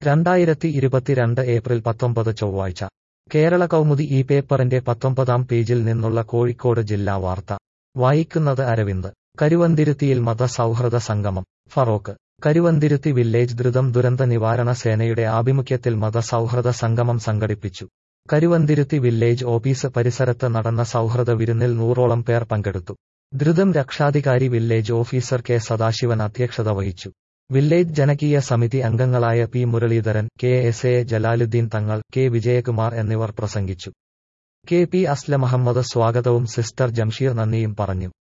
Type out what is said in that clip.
രണ്ടായിരത്തി ഇരുപത്തിരണ്ട് ഏപ്രിൽ പത്തൊമ്പത് ചൊവ്വാഴ്ച കേരള കൗമുദി ഈ പേപ്പറിന്റെ പത്തൊമ്പതാം പേജിൽ നിന്നുള്ള കോഴിക്കോട് ജില്ലാ വാർത്ത വായിക്കുന്നത് അരവിന്ദ് കരുവന്തിരുത്തിയിൽ മതസൗഹൃദ സംഗമം ഫറോക്ക് കരുവന്തിരുത്തി വില്ലേജ് ദ്രുതം ദുരന്ത നിവാരണ സേനയുടെ ആഭിമുഖ്യത്തിൽ മതസൗഹൃദ സംഗമം സംഘടിപ്പിച്ചു കരുവന്തിരുത്തി വില്ലേജ് ഓഫീസ് പരിസരത്ത് നടന്ന സൗഹൃദ വിരുന്നിൽ നൂറോളം പേർ പങ്കെടുത്തു ദ്രുതം രക്ഷാധികാരി വില്ലേജ് ഓഫീസർ കെ സദാശിവൻ അധ്യക്ഷത വഹിച്ചു വില്ലേജ് ജനകീയ സമിതി അംഗങ്ങളായ P Muraleedharan K S A Jalaludheen Thangal K Vijayakumar എന്നിവർ പ്രസംഗിച്ചു കെ പി അസ്ലമഹമ്മദ് സ്വാഗതവും സിസ്റ്റർ ജംഷീർ നന്ദിയും പറഞ്ഞു